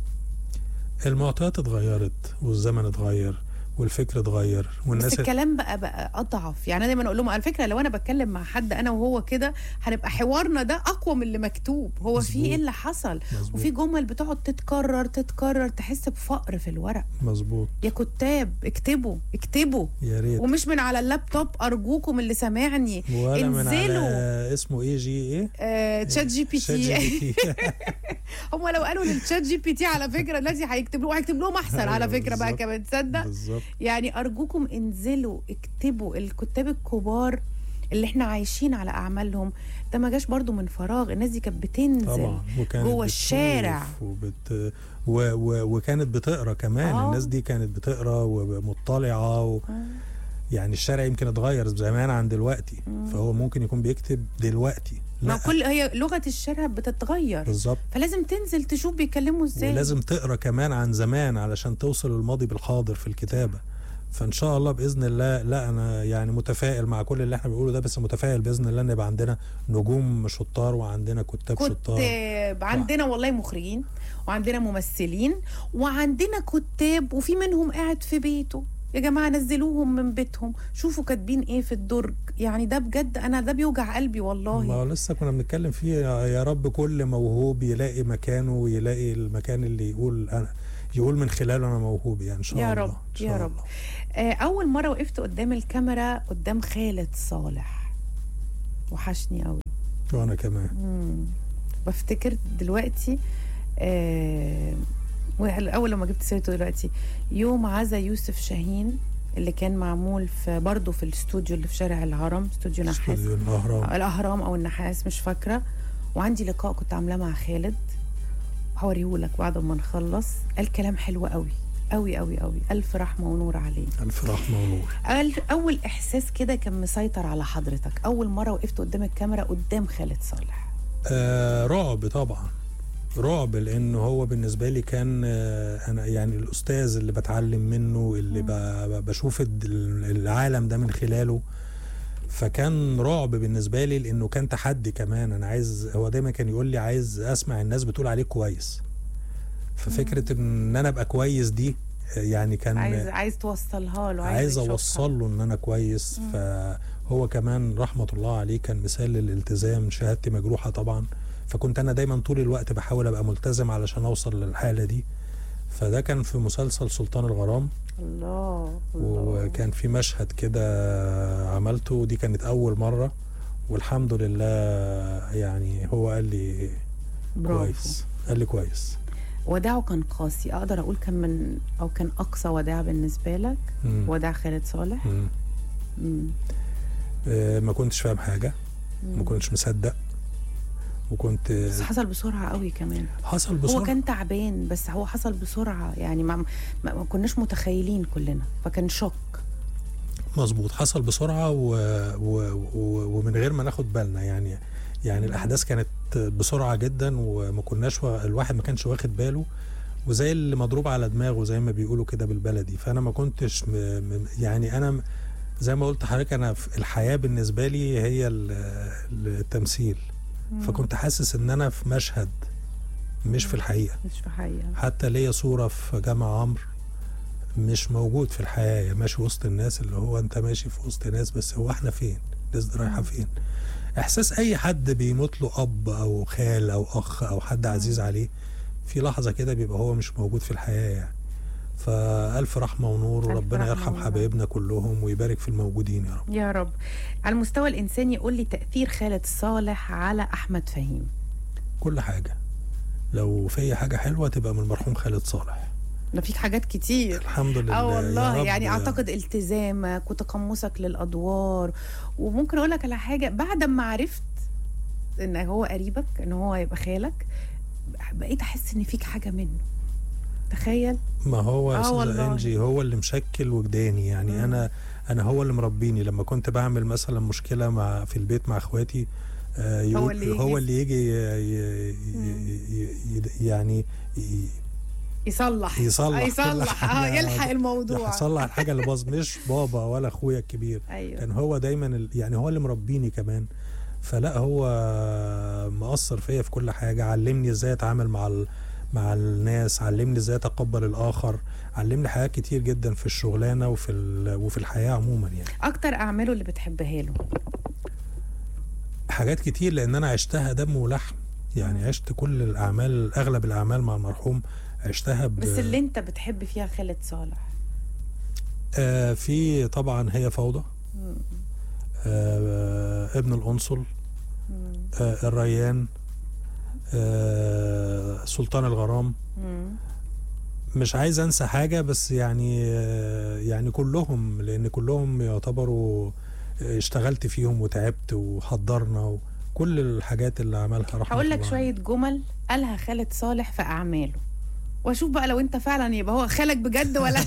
المعطيات اتغيرت والزمن اتغير والفكر اتغير بس والناس الكلام بقى بقى اضعف يعني انا دايما اقول لهم على فكره لو انا بتكلم مع حد انا وهو كده هنبقى حوارنا ده اقوى من اللي مكتوب هو في مظبوط. ايه اللي حصل مظبوط. وفي جمل بتقعد تتكرر تتكرر تحس بفقر في الورق مظبوط يا كتاب اكتبوا اكتبوا يا ريت ومش من على اللابتوب ارجوكم اللي سامعني ولا من على انزلوا اسمه ايه جي ايه آه، تشات جي بي شات تي جي بي تي هم لو قالوا للتشات جي بي تي على فكره دلوقتي هيكتب له هيكتب لهم احسن على أيوة فكره بقى بالظبط. كمان تصدق بالظبط يعني ارجوكم انزلوا اكتبوا الكتاب الكبار اللي احنا عايشين على اعمالهم ده ما جاش برضو من فراغ الناس دي كانت بتنزل طبعا وكانت جوه بتشوف الشارع. وبت و... و... وكانت بتقرا كمان آه. الناس دي كانت بتقرا ومطلعه و... يعني الشارع يمكن اتغير زمان عن دلوقتي فهو ممكن يكون بيكتب دلوقتي ما لا كل هي لغه الشارع بتتغير بالظبط فلازم تنزل تشوف بيتكلموا ازاي ولازم تقرا كمان عن زمان علشان توصل الماضي بالحاضر في الكتابه فان شاء الله باذن الله لا انا يعني متفائل مع كل اللي احنا بنقوله ده بس متفائل باذن الله ان يبقى عندنا نجوم شطار وعندنا كتاب شطار كتاب عندنا والله مخرجين وعندنا ممثلين وعندنا كتاب وفي منهم قاعد في بيته يا جماعة نزلوهم من بيتهم شوفوا كاتبين ايه في الدرج يعني ده بجد انا ده بيوجع قلبي ما والله هو لسه كنا بنتكلم فيه يا يا رب كل موهوب يلاقي مكانه ويلاقي المكان اللي يقول انا يقول من خلاله انا موهوب يعني ان شاء يا الله رب، إن شاء يا رب. الله. آه، اول مرة وقفت قدام الكاميرا قدام خالد صالح وحشني قوي وانا كمان مم. بفتكر دلوقتي آه اول لما جبت سيرته دلوقتي يوم عزا يوسف شاهين اللي كان معمول في برضه في الاستوديو اللي في شارع الهرم استوديو نحاس استوديو الاهرام الاهرام او النحاس مش فاكره وعندي لقاء كنت عاملاه مع خالد هوريهولك بعد ما نخلص قال كلام حلو قوي قوي قوي قوي الف رحمه ونور عليه الف رحمه ونور قال اول احساس كده كان مسيطر على حضرتك اول مره وقفت قدام الكاميرا قدام خالد صالح آه رعب طبعا رعب لان هو بالنسبه لي كان آه انا يعني الاستاذ اللي بتعلم منه اللي ب- ب- بشوف الد- العالم ده من خلاله فكان رعب بالنسبه لي لانه كان تحدي كمان انا عايز هو دايما كان يقول لي عايز اسمع الناس بتقول عليك كويس ففكره ان انا ابقى كويس دي آه، يعني كان عايز عايز توصلها له عايز يشوفها. اوصل له ان انا كويس فهو كمان رحمه الله عليه كان مثال للالتزام شهادتي مجروحه طبعا فكنت انا دايما طول الوقت بحاول ابقى ملتزم علشان اوصل للحاله دي فده كان في مسلسل سلطان الغرام الله الله وكان في مشهد كده عملته ودي كانت اول مره والحمد لله يعني هو قال لي برافو كويس قال لي كويس وداعه كان قاسي اقدر اقول كان من او كان اقصى وداع بالنسبه لك مم. وداع خالد صالح مم. مم. آه، ما كنتش فاهم حاجه ما كنتش مصدق وكنت بس حصل بسرعه قوي كمان حصل هو بسرعه كان تعبان بس هو حصل بسرعه يعني ما, ما, ما كناش متخيلين كلنا فكان شوك مظبوط حصل بسرعه و... و... و... ومن غير ما ناخد بالنا يعني يعني الاحداث كانت بسرعه جدا وما كناش و... الواحد ما كانش واخد باله وزي اللي مضروب على دماغه زي ما بيقولوا كده بالبلدي فانا ما كنتش م... م... يعني انا م- زي ما قلت لحضرتك انا في الحياه بالنسبه لي هي ال- التمثيل فكنت حاسس ان انا في مشهد مش في الحقيقه مش في حقيقه حتى ليا صورة في جامع عمرو مش موجود في الحياة يعني ماشي وسط الناس اللي هو انت ماشي في وسط ناس بس هو احنا فين الناس دي رايحة فين احساس اي حد بيموت له اب او خال او اخ او حد عزيز عليه في لحظة كده بيبقى هو مش موجود في الحياة يعني فألف رحمة ونور ألف وربنا رحمة يرحم ونور. حبايبنا كلهم ويبارك في الموجودين يا رب يا رب على المستوى الانساني قول لي تاثير خالد صالح على احمد فهيم كل حاجة لو في حاجة حلوة تبقى من المرحوم خالد صالح ده فيك حاجات كتير الحمد لله اه يا والله رب. يعني اعتقد التزامك وتقمصك للادوار وممكن اقول لك على حاجه بعد ما عرفت ان هو قريبك ان هو يبقى خالك بقيت احس ان فيك حاجه منه تخيل ما هو يا آه استاذه والله. انجي هو اللي مشكل وجداني يعني مم. انا انا هو اللي مربيني لما كنت بعمل مثلا مشكله مع في البيت مع اخواتي آه، يقول اللي يجي- هو اللي يجي ي- ي- ي- ي- يعني ي- يصلح يصلح كل يصلح اه حاجة. يلحق الموضوع يصلح الحاجه اللي باظ مش بابا ولا اخويا الكبير ايوه كان هو دايما ال- يعني هو اللي مربيني كمان فلا هو مأثر فيا في كل حاجه علمني ازاي اتعامل مع ال... مع الناس علمني ازاي اتقبل الاخر علمني حاجات كتير جدا في الشغلانه وفي ال... وفي الحياه عموما يعني اكتر اعماله اللي بتحبها له حاجات كتير لان انا عشتها دم ولحم يعني عشت كل الاعمال اغلب الاعمال مع المرحوم عشتها ب... بس اللي انت بتحب فيها خالد صالح آه في طبعا هي فوضى مم. آه ابن القنصل مم. آه الريان آه سلطان الغرام مم. مش عايز انسى حاجه بس يعني آه يعني كلهم لان كلهم يعتبروا آه، اشتغلت فيهم وتعبت وحضرنا وكل الحاجات اللي عملها رحمه هقول لك الله شويه جمل قالها خالد صالح في اعماله واشوف بقى لو انت فعلا يبقى هو خالك بجد ولا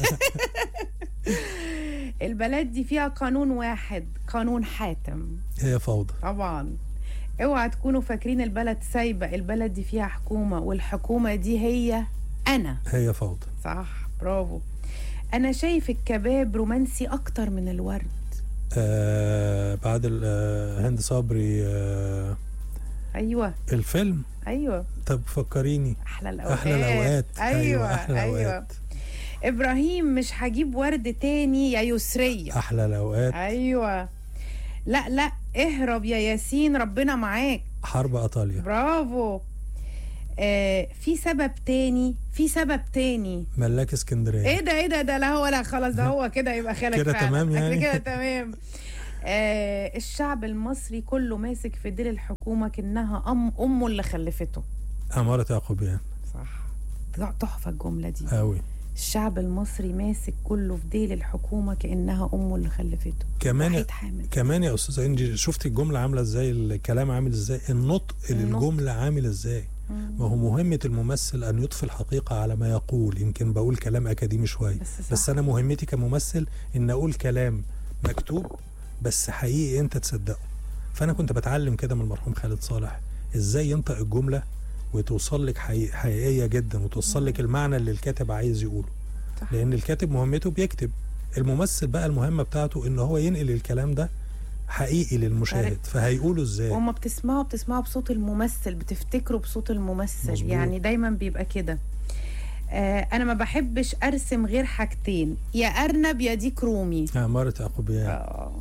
البلد دي فيها قانون واحد قانون حاتم هي فوضى طبعا اوعى تكونوا فاكرين البلد سايبه البلد دي فيها حكومه والحكومه دي هي انا هي فوضى صح برافو انا شايف الكباب رومانسي اكتر من الورد آه بعد ال- آه هند صبري آه ايوه الفيلم ايوه طب فكريني احلى الاوقات احلى الاوقات ايوه احلى ايوه الاوقات ابراهيم مش هجيب ورد تاني يا يسريه احلى الاوقات ايوه لا لا اهرب يا ياسين ربنا معاك حرب ايطاليا برافو آه في سبب تاني في سبب تاني ملاك اسكندريه ايه ده ايه ده ده لا هو لا خلاص ده هو كده يبقى خالك كده فعلا. تمام يعني؟ كده تمام آه الشعب المصري كله ماسك في ديل الحكومه كانها ام امه اللي خلفته عمارة يعقوبيان صح تحفه الجمله دي قوي الشعب المصري ماسك كله في ديل الحكومه كانها امه اللي خلفته كمان وحيد حامد كمان يا استاذه انجي شفتي الجمله عامله ازاي الكلام عامل ازاي النطق النطق. للجمله عامل ازاي مم. ما هو مهمه الممثل ان يضفي الحقيقه على ما يقول يمكن بقول كلام اكاديمي شويه بس صح. بس انا مهمتي كممثل ان اقول كلام مكتوب بس حقيقي انت تصدقه فانا كنت بتعلم كده من المرحوم خالد صالح ازاي ينطق الجمله وتوصل لك حقيقي حقيقيه جدا وتوصل لك المعنى اللي الكاتب عايز يقوله صح. لان الكاتب مهمته بيكتب الممثل بقى المهمه بتاعته ان هو ينقل الكلام ده حقيقي للمشاهد فهيقوله ازاي وما بتسمعوا بتسمعوا بصوت الممثل بتفتكروا بصوت الممثل مظبوط. يعني دايما بيبقى كده آه انا ما بحبش ارسم غير حاجتين يا ارنب يا ديك رومي عمارة يعقوبيان آه.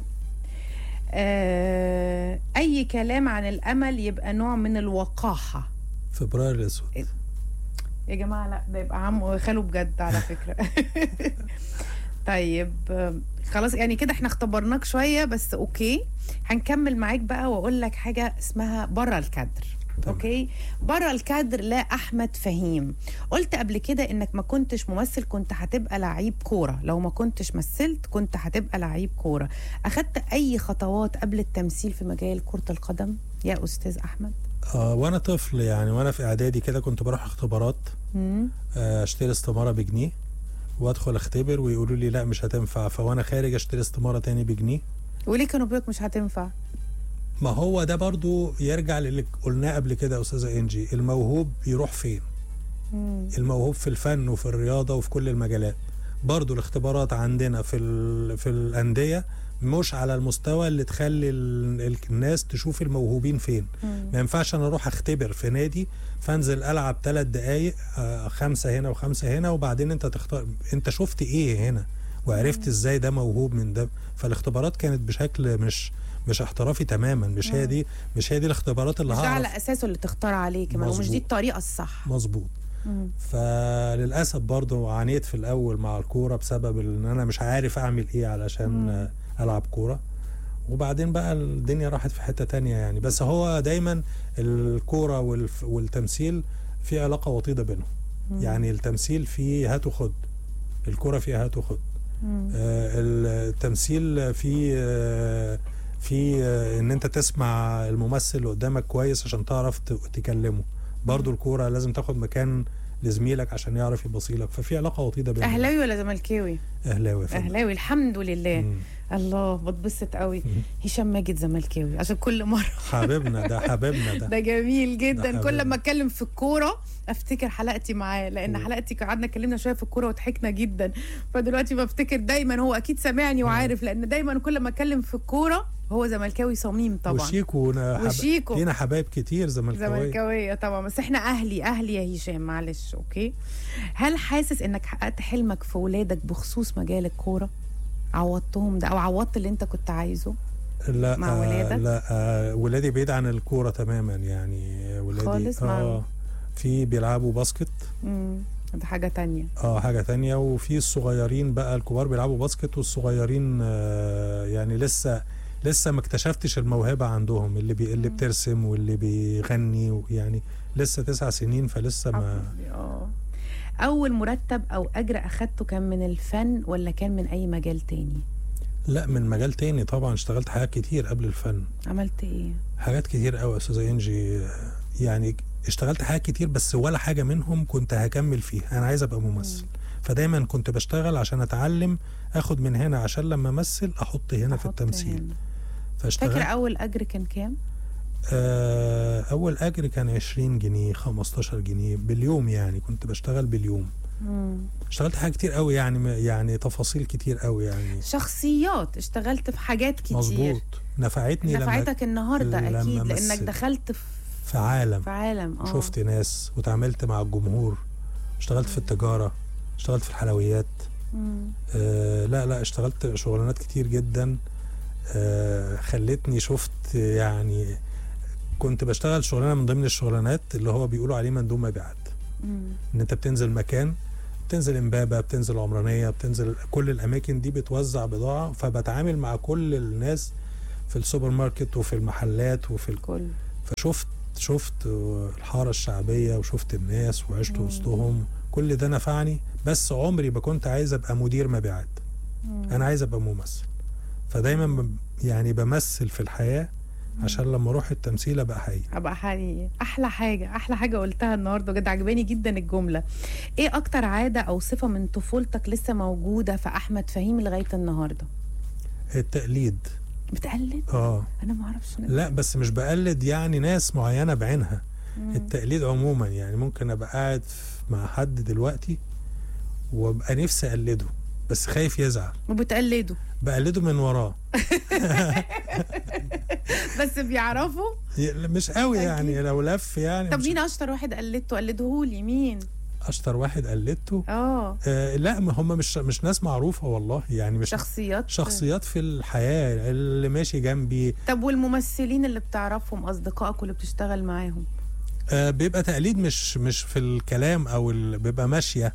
آه اي كلام عن الامل يبقى نوع من الوقاحه فبراير الاسود يا جماعه لا ده يبقى عمه خاله بجد على فكره طيب آه، خلاص يعني كده احنا اختبرناك شويه بس اوكي هنكمل معاك بقى واقول لك حاجه اسمها بره الكادر تمام. اوكي بره الكادر لا احمد فهيم قلت قبل كده انك ما كنتش ممثل كنت هتبقى لعيب كوره لو ما كنتش مثلت كنت هتبقى لعيب كوره اخدت اي خطوات قبل التمثيل في مجال كره القدم يا استاذ احمد آه وانا طفل يعني وانا في اعدادي كده كنت بروح اختبارات مم. آه اشتري استماره بجنيه وادخل اختبر ويقولوا لي لا مش هتنفع فوانا خارج اشتري استماره تاني بجنيه وليه كانوا بيقولك مش هتنفع ما هو ده برضو يرجع للي قلناه قبل كده يا استاذه انجي الموهوب يروح فين مم. الموهوب في الفن وفي الرياضه وفي كل المجالات برضو الاختبارات عندنا في ال... في الانديه مش على المستوى اللي تخلي ال... ال- الناس تشوف الموهوبين فين مم. ما ينفعش انا اروح اختبر في نادي فانزل العب ثلاث دقايق آه، خمسه هنا وخمسه هنا وبعدين انت تختار انت شفت ايه هنا وعرفت ازاي ده موهوب من ده فالاختبارات كانت بشكل مش مش احترافي تماما مش هي دي مش هي دي الاختبارات اللي مش ده هعرف على اساسه اللي تختار عليه كمان ومش دي مظبوط. الطريقه الصح مظبوط مم. فللاسف برضو عانيت في الاول مع الكوره بسبب ان انا مش عارف اعمل ايه علشان مم. آه، العب كوره وبعدين بقى الدنيا راحت في حته تانية يعني بس هو دايما الكوره والف- والتمثيل في علاقه وطيده بينهم مم. يعني التمثيل فيه هات وخد الكوره فيها هات وخد مم. آه، التمثيل فيه آه، في في آه، ان انت تسمع الممثل اللي قدامك كويس عشان تعرف ت- تكلمه برضو الكوره لازم تاخد مكان لزميلك عشان يعرف يبصيلك ففي علاقه وطيده بينهم اهلاوي ولا زملكاوي اهلاوي يا فندم. اهلاوي الحمد لله مم. الله بتبسط قوي هشام ماجد زملكاوي عشان كل مره حبيبنا ده حبيبنا ده ده جميل جدا حبيبي. كل ما اتكلم في الكوره افتكر حلقتي معاه لان مم. حلقتي قعدنا اتكلمنا شويه في الكوره وضحكنا جدا فدلوقتي بفتكر دايما هو اكيد سامعني وعارف لان دايما كل ما اتكلم في الكوره هو زملكاوي صميم طبعا وشيكو نا- حب- وشيكو. لينا حبايب كتير زملكاويه زملكاويه طبعا بس احنا اهلي اهلي يا هشام معلش اوكي هل حاسس انك حققت حلمك في ولادك بخصوص مجال الكوره عوضتهم ده او عوضت اللي انت كنت عايزه لا مع آه ولادك؟ لا آه ولادي بعيد عن الكوره تماما يعني ولادي خالص مع- اه في بيلعبوا باسكت امم ده حاجه تانية اه حاجه تانية وفي الصغيرين بقى الكبار بيلعبوا باسكت والصغيرين آه يعني لسه لسه ما اكتشفتش الموهبه عندهم اللي بي اللي بترسم واللي بيغني يعني لسه تسع سنين فلسه ما اه اول مرتب او اجر اخدته كان من الفن ولا كان من اي مجال تاني لا من مجال تاني طبعا اشتغلت حاجات كتير قبل الفن عملت ايه حاجات كتير قوي يا استاذه انجي يعني اشتغلت حاجات كتير بس ولا حاجه منهم كنت هكمل فيها انا عايز ابقى ممثل فدايما كنت بشتغل عشان اتعلم اخد من هنا عشان لما امثل احط هنا في أحط التمثيل هنا. فاشتغلت فاكر اول اجر كان كام آه اول اجر كان 20 جنيه 15 جنيه باليوم يعني كنت بشتغل باليوم مم. اشتغلت حاجات كتير قوي يعني يعني تفاصيل كتير قوي يعني شخصيات اشتغلت في حاجات كتير مظبوط نفعتني لما نفعتك النهارده لما اكيد لانك مثل. دخلت في في عالم في عالم اه شفت ناس وتعاملت مع الجمهور اشتغلت في التجارة اشتغلت في الحلويات مم. آه لا لا اشتغلت شغلانات كتير جدا آه خلتني شفت يعني كنت بشتغل شغلانه من ضمن الشغلانات اللي هو بيقولوا عليه مندوب مبيعات مم. ان انت بتنزل مكان بتنزل امبابه بتنزل عمرانيه بتنزل كل الاماكن دي بتوزع بضاعه فبتعامل مع كل الناس في السوبر ماركت وفي المحلات وفي ال... كل فشفت شفت الحاره الشعبيه وشفت الناس وعشت مم. وسطهم كل ده نفعني بس عمري ما كنت عايز ابقى مدير مبيعات مم. انا عايز ابقى ممثل فدايما ب- يعني بمثل في الحياه عشان لما اروح التمثيل ابقى حقيقي ابقى حقيقي احلى حاجه احلى حاجه قلتها النهارده بجد عجباني جدا الجمله ايه اكتر عاده او صفه من طفولتك لسه موجوده في احمد فهيم لغايه النهارده التقليد بتقلد اه انا ما اعرفش لا بس مش بقلد يعني ناس معينه بعينها مم. التقليد عموما يعني ممكن ابقى قاعد في- مع حد دلوقتي وابقى نفسي اقلده بس خايف يزعل وبتقلده بقلده من وراه بس بيعرفوا ي- مش قوي يعني لو لف يعني طب مش مين اشطر واحد قلدته قلدهولي مين اشطر واحد قلدته اه آه لا ما هم مش مش ناس معروفه والله يعني مش شخصيات شخصيات في الحياه اللي ماشي جنبي طب والممثلين اللي بتعرفهم اصدقائك واللي بتشتغل معاهم آه بيبقى تقليد مش مش في الكلام او ال... بيبقى ماشيه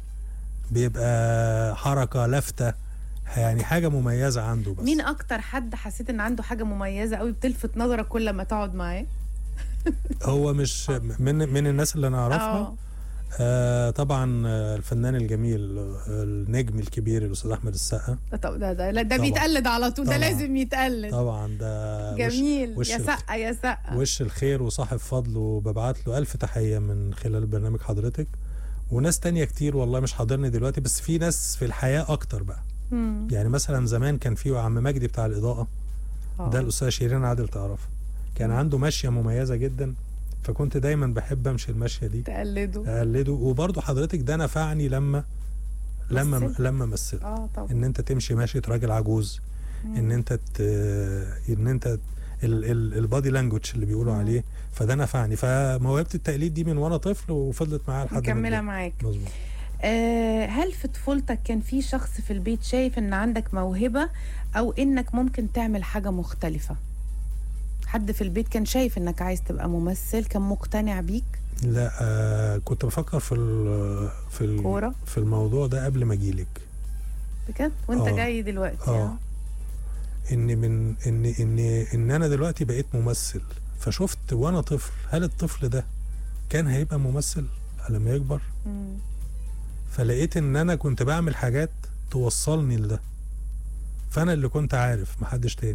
بيبقى حركه لفته يعني حاجه مميزه عنده بس مين اكتر حد حسيت ان عنده حاجه مميزه قوي بتلفت نظرك كل ما تقعد معاه هو مش من من الناس اللي انا اعرفها اه آه طبعا آه، الفنان الجميل آه، النجم الكبير الاستاذ احمد السقا طب ده ده لا ده طبعا. بيتقلد على طول ده طبعا. لازم يتقلد طبعا ده وش جميل وش يا الخ- سقا يا سقا وش الخير وصاحب فضل وببعت له ألف تحية من خلال برنامج حضرتك وناس تانية كتير والله مش حاضرني دلوقتي بس في ناس في الحياة أكتر بقى مم. يعني مثلا زمان كان في عم مجدي بتاع الإضاءة آه. ده الأستاذ شيرين عادل تعرفه كان عنده ماشية مميزة جدا فكنت دايما بحب أمشي الماشية دي تقلده أقلده وبرضه حضرتك ده نفعني لما لما مثلت. لما مثلت اه طبعا ان انت تمشي ماشية راجل عجوز ان انت ت... ان انت البادي لانجوج اللي بيقولوا مم. عليه فده نفعني فموهبه التقليد دي من وانا طفل وفضلت معايا لحد ما مكمله كبرت. معاك مظبوط آه هل في طفولتك كان في شخص في البيت شايف ان عندك موهبه او انك ممكن تعمل حاجه مختلفه حد في البيت كان شايف انك عايز تبقى ممثل كان مقتنع بيك لا آه كنت بفكر في ال في ال كورة؟ في الموضوع ده قبل ما اجيلك بجد وانت آه. جاي دلوقتي اه ان من ان ان ان انا دلوقتي بقيت ممثل فشفت وانا طفل هل الطفل ده كان هيبقى ممثل لما يكبر مم. فلقيت ان انا كنت بعمل حاجات توصلني لده فانا اللي كنت عارف محدش تاني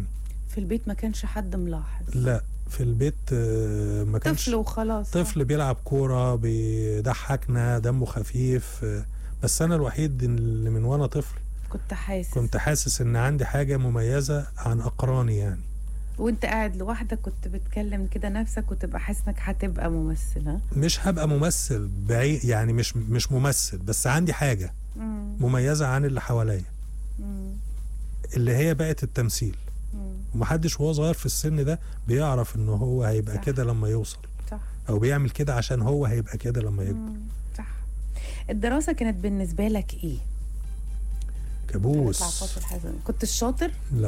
في البيت ما كانش حد ملاحظ لا في البيت آه، ما كانش طفل وخلاص طفل بيلعب كوره بيضحكنا دمه خفيف آه، بس انا الوحيد اللي من وانا طفل كنت حاسس كنت حاسس ان عندي حاجه مميزه عن اقراني يعني وانت قاعد لوحدك كنت بتكلم كده نفسك وتبقى حاسس انك هتبقى ممثل ها مش هبقى ممثل بعيد يعني مش مش ممثل بس عندي حاجه مم. مميزه عن اللي حواليا مم. اللي هي بقت التمثيل مم. ومحدش وهو صغير في السن ده بيعرف ان هو هيبقى صح. كده لما يوصل صح او بيعمل كده عشان هو هيبقى كده لما يكبر مم. صح الدراسة كانت بالنسبة لك ايه؟ نطلع كابوس فاصل حزن كنت الشاطر؟ لا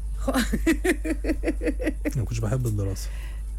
ما كنتش بحب الدراسه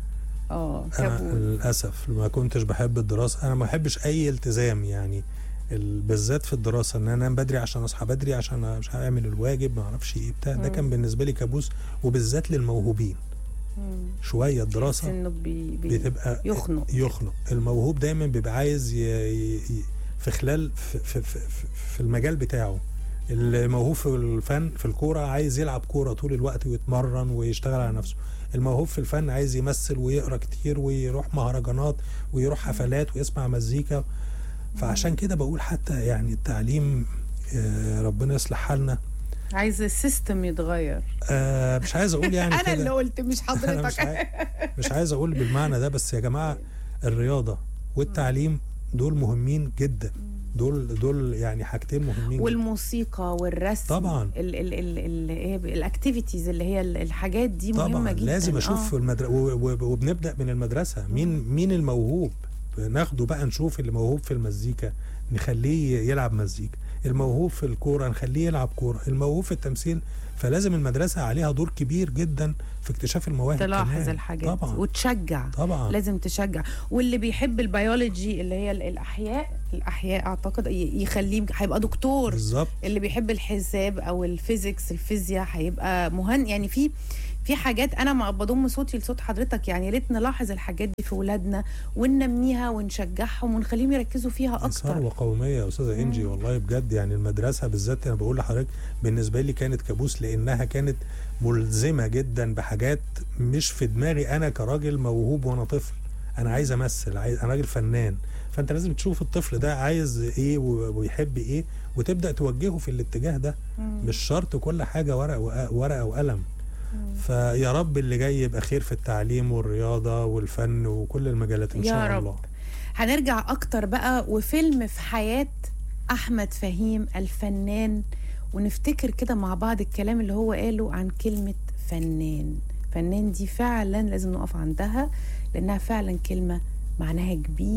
اه انا كابوس للاسف ما كنتش بحب الدراسه انا ما بحبش اي التزام يعني ال- بالذات في الدراسه ان انا انام بدري عشان اصحى بدري عشان مش هعمل الواجب ما اعرفش ايه بتاع ده مم. كان بالنسبه لي كابوس وبالذات للموهوبين مم. شويه تحس الدراسه انه بي بي بتبقى يخنق يخنق الموهوب دايما بيبقى عايز ي... ي... ي- في خلال في, في, في, في- في المجال بتاعه الموهوب في الفن في الكوره عايز يلعب كوره طول الوقت ويتمرن ويشتغل على نفسه الموهوب في الفن عايز يمثل ويقرا كتير ويروح مهرجانات ويروح حفلات ويسمع مزيكا فعشان كده بقول حتى يعني التعليم آه، ربنا يصلح حالنا عايز السيستم يتغير آه، مش عايز اقول يعني انا كده اللي قلت مش انا مش حضرتك عايز مش عايز اقول بالمعنى ده بس يا جماعه الرياضه والتعليم دول مهمين جدا دول دول يعني حاجتين مهمين جدا والموسيقى والرسم طبعاً. ال ال ال ال ايه الاكتيفيتيز اللي هي ال- الحاجات دي مهمه طبعا جدا لازم اشوف آه. في المدرسه وبنبدا من المدرسه مين مين الموهوب ناخده بقى نشوف اللي موهوب في المزيكا نخليه يلعب مزيكا الموهوب في الكوره نخليه يلعب كوره الموهوب في التمثيل فلازم المدرسه عليها دور كبير جدا في اكتشاف المواهب تلاحظ كمان. الحاجات طبعا وتشجع طبعا لازم تشجع واللي بيحب البيولوجي اللي هي ال- الاحياء الاحياء اعتقد ي- يخليه هيبقى دكتور بالظبط اللي بيحب الحساب او الفيزيكس الفيزياء هيبقى مهن يعني في في حاجات انا ما بضم صوتي لصوت حضرتك يعني يا ريت نلاحظ الحاجات دي في ولادنا وننميها ونشجعهم ونخليهم يركزوا فيها دي اكتر ثروه قوميه يا استاذه انجي مم. والله بجد يعني المدرسه بالذات انا بقول لحضرتك بالنسبه لي كانت كابوس لانها كانت ملزمه جدا بحاجات مش في دماغي انا كراجل موهوب وانا طفل انا عايز امثل عايز انا راجل فنان فانت لازم تشوف الطفل ده عايز ايه و- ويحب ايه وتبدا توجهه في الاتجاه ده مم. مش شرط كل حاجه ورق وق- ورقه وقلم مم. فيا رب اللي جاي يبقى خير في التعليم والرياضه والفن وكل المجالات ان يا شاء رب. الله هنرجع اكتر بقى وفيلم في حياة احمد فهيم الفنان ونفتكر كده مع بعض الكلام اللي هو قاله عن كلمة فنان فنان دي فعلا لازم نقف عندها لانها فعلا كلمة معناها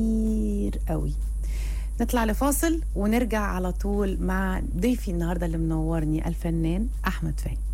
كبير قوي نطلع لفاصل ونرجع على طول مع ضيفي النهارده اللي منورني الفنان احمد فهيم